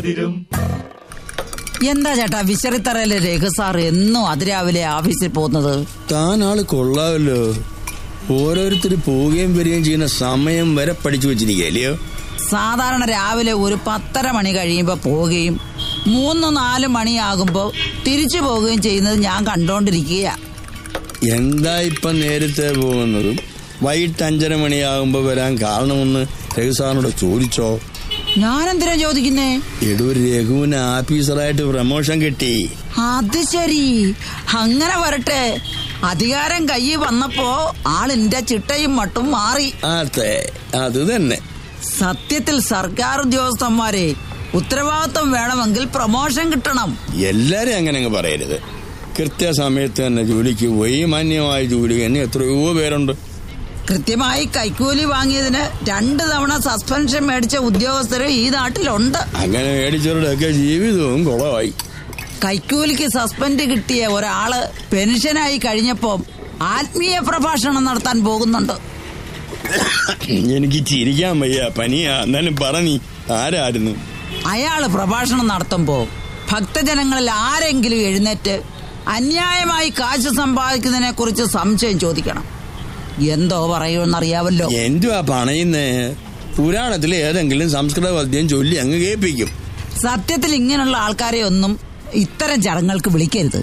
എന്താ ചേട്ടാ വിശറിത്തറയിലെ രഘു സാർ എന്നും അതിരാവിലെ ഓഫീസിൽ പോകുന്നത് താൻ ആള് കൊള്ളാമല്ലോ ഓരോരുത്തർ പോവുകയും വരികയും ചെയ്യുന്ന സമയം വരെ പഠിച്ചു വെച്ചിരിക്കല്ലയോ സാധാരണ രാവിലെ ഒരു പത്തര മണി കഴിയുമ്പോൾ പോവുകയും മൂന്ന് നാല് മണിയാകുമ്പോൾ തിരിച്ചു പോവുകയും ചെയ്യുന്നത് ഞാൻ കണ്ടോണ്ടിരിക്കുക എന്താ ഇപ്പൊ നേരത്തെ പോകുന്നതും വൈകിട്ട് അഞ്ചര മണിയാകുമ്പോ വരാൻ കാരണമെന്ന് രഘു സാറിനോട് ചോദിച്ചോ ഞാനെന്തിനാ ചോദിക്കുന്നേ എടൂ രഘുവിന് ആഫീസറായിട്ട് പ്രമോഷൻ കിട്ടി അത് ശരി അങ്ങനെ വരട്ടെ അധികാരം കയ്യിൽ വന്നപ്പോ ആളിന്റെ ചിട്ടയും മട്ടും മാറി അതെ അത് തന്നെ സത്യത്തിൽ സർക്കാർ ഉദ്യോഗസ്ഥന്മാരെ ഉത്തരവാദിത്വം വേണമെങ്കിൽ പ്രൊമോഷൻ കിട്ടണം എല്ലാരും അങ്ങനെ അങ്ങ് പറയരുത് കൃത്യസമയത്ത് തന്നെ ജോലിക്ക് പോയി മാന്യമായ ജോലി തന്നെ എത്രയോ പേരുണ്ട് കൃത്യമായി കൈക്കൂലി വാങ്ങിയതിന് രണ്ട് തവണ സസ്പെൻഷൻ മേടിച്ച ഉദ്യോഗസ്ഥര് ഈ നാട്ടിലുണ്ട് അങ്ങനെ മേടിച്ചവരുടെയൊക്കെ ജീവിതവും കുളമായി കൈക്കൂലിക്ക് സസ്പെൻഡ് കിട്ടിയ ഒരാള് പെൻഷനായി കഴിഞ്ഞപ്പോ ആത്മീയ പ്രഭാഷണം നടത്താൻ പോകുന്നുണ്ട് എനിക്ക് ചിരിക്കാൻ വയ്യ പനിയാ എന്നാലും പറഞ്ഞി ആരായിരുന്നു അയാള് പ്രഭാഷണം നടത്തുമ്പോ ഭക്തജനങ്ങളിൽ ആരെങ്കിലും എഴുന്നേറ്റ് അന്യായമായി കാശ് സമ്പാദിക്കുന്നതിനെ കുറിച്ച് സംശയം ചോദിക്കണം എന്തോ പറയുമെന്നറിയാവല്ലോ എന്തുവാ പണയുന്നേ പുരാണത്തിലെ ഏതെങ്കിലും സംസ്കൃത പദ്യം ചൊല്ലി അങ്ങ് കേൾപ്പിക്കും സത്യത്തിൽ ഇങ്ങനെയുള്ള ആൾക്കാരെ ഒന്നും ഇത്തരം ചടങ്ങുകൾക്ക് വിളിക്കരുത്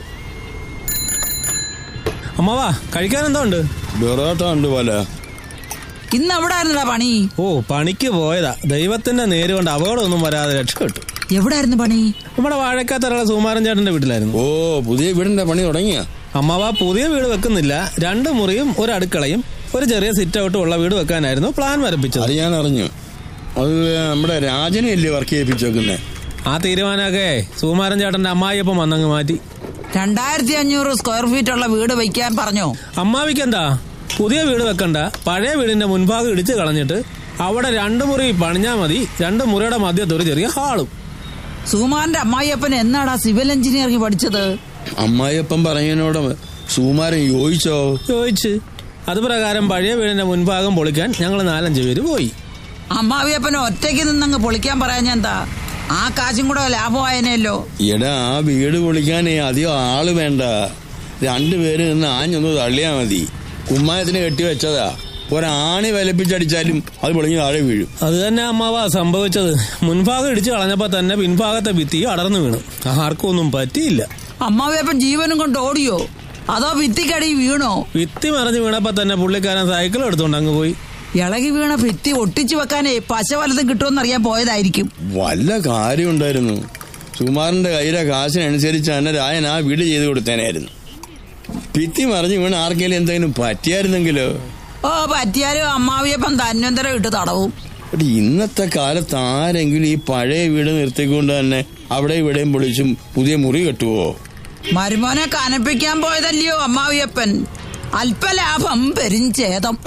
അമ്മാവാ കഴിക്കാൻ എന്തോ ഉണ്ട് ബൊറോട്ട ഉണ്ട് പോലെ ഇന്ന് എവിടായിരുന്നടാ പണി ഓ പണിക്ക് പോയതാ ദൈവത്തിന്റെ നേര് കൊണ്ട് അപകടമൊന്നും വരാതെ രക്ഷപ്പെട്ടു എവിടായിരുന്നു പണി നമ്മുടെ വാഴക്കാത്തറയുള്ള സുകുമാരൻ ചേട്ടന്റെ വീട്ടിലായിരുന്നു ഓ പുതിയ വീടിന്റെ പണി തുടങ്ങിയ അമ്മാവ പുതിയ വീട് വെക്കുന്നില്ല രണ്ട് മുറിയും ഒരു അടുക്കളയും ഒരു ചെറിയ സിറ്റ് ഔട്ടും ഉള്ള വീട് വെക്കാനായിരുന്നു പ്ലാൻ വരപ്പിച്ചത് അത് ഞാൻ അറിഞ്ഞു അത് നമ്മുടെ രാജനെ അല്ലേ വർക്ക് ചെയ്യിപ്പിച്ചേക്കുന്നേ ആ തീരുമാനമൊക്കെ സുകുമാരൻ ചേട്ടന്റെ അമ്മായിയപ്പം വന്നങ്ങ് മാറ്റി രണ്ടായിരത്തി അഞ്ഞൂറ് സ്ക്വയർ ഫീറ്റ് ഉള്ള വീട് വയ്ക്കാൻ പറഞ്ഞോ അമ്മാവിക്ക് എന്താ പുതിയ വീട് വെക്കണ്ട പഴയ വീടിന്റെ മുൻഭാഗം ഇടിച്ചു കളഞ്ഞിട്ട് അവിടെ രണ്ട് മുറി പണിഞ്ഞാ മതി രണ്ട് മുറിയുടെ മധ്യത്ത് ഒരു ചെറിയ ഹാളും സുകുമാരന്റെ അമ്മായിയപ്പൻ എന്നാടാ സിവിൽ എഞ്ചിനീയറിംഗ് പഠിച്ചത് അമ്മായിയപ്പം പറഞ്ഞതിനോട് സുമാരൻ യോജിച്ചോ ചോദിച്ച് അത് പ്രകാരം പഴയ വീടിന്റെ മുൻഭാഗം പൊളിക്കാൻ ഞങ്ങൾ നാലഞ്ച് പേര് പോയി അമ്മാവിയപ്പനെ ഒറ്റയ്ക്ക് നിന്നങ്ങ് പൊളിക്കാൻ പറയാൻ എന്താ ആ കാശും കൂടെ ലാഭമായനല്ലോ എടാ ആ വീട് പൊളിക്കാനേ അധികം ആള് വേണ്ട രണ്ടുപേര് നിന്ന് ആഞ്ഞൊന്ന് തള്ളിയാ മതി കുമ്മായത്തിന് കെട്ടി വെച്ചതാ ഒരാണി വിലപ്പിച്ചടിച്ചാലും അത് പൊളിഞ്ഞ് താഴെ വീഴും അത് തന്നെ അമ്മാവ സംഭവിച്ചത് മുൻഭാഗം ഇടിച്ചു കളഞ്ഞപ്പോ തന്നെ പിൻഭാഗത്തെ ഭിത്തി അടർന്നു വീണു ആർക്കും ഒന്നും പറ്റിയില്ല അമ്മാവിയപ്പൻ ജീവനും കൊണ്ട് ഓടിയോ അതോ ഭിത്തിക്കടി വീണോ ഭിത്തി മറിഞ്ഞു വീണപ്പോ തന്നെ പുള്ളിക്കാരൻ സൈക്കിൾ എടുത്തോണ്ട് അങ്ങ് പോയി ഇളകി വീണ ഭിത്തി ഒട്ടിച്ചു വെക്കാനേ പശ വലതും കിട്ടുമെന്നറിയാൻ പോയതായിരിക്കും വല്ല കാര്യമുണ്ടായിരുന്നു സുമാറിന്റെ കയ്യിലെ കാശിനനുസരിച്ച് തന്നെ രായൻ ആ വീട് ചെയ്ത് കൊടുത്തേനായിരുന്നു ഭിത്തി മറിഞ്ഞ് വീണ് ആർക്കെങ്കിലും എന്തെങ്കിലും പറ്റിയായിരുന്നെങ്കിലോ ഓ പറ്റിയാലും അമ്മാവിയപ്പൻ തന്നന്തരം ഇട്ട് തടവും എടി, ഇന്നത്തെ കാലത്ത് ആരെങ്കിലും ഈ പഴയ വീട് നിർത്തിക്കൊണ്ട് തന്നെ അവിടെ ഇവിടെയും പൊളിച്ചും പുതിയ മുറി കെട്ടുവോ മരുമോനെ കനപ്പിക്കാൻ പോയതല്ലയോ അമ്മാവിയപ്പൻ അല്പലാഭം പെരിഞ്ചേതം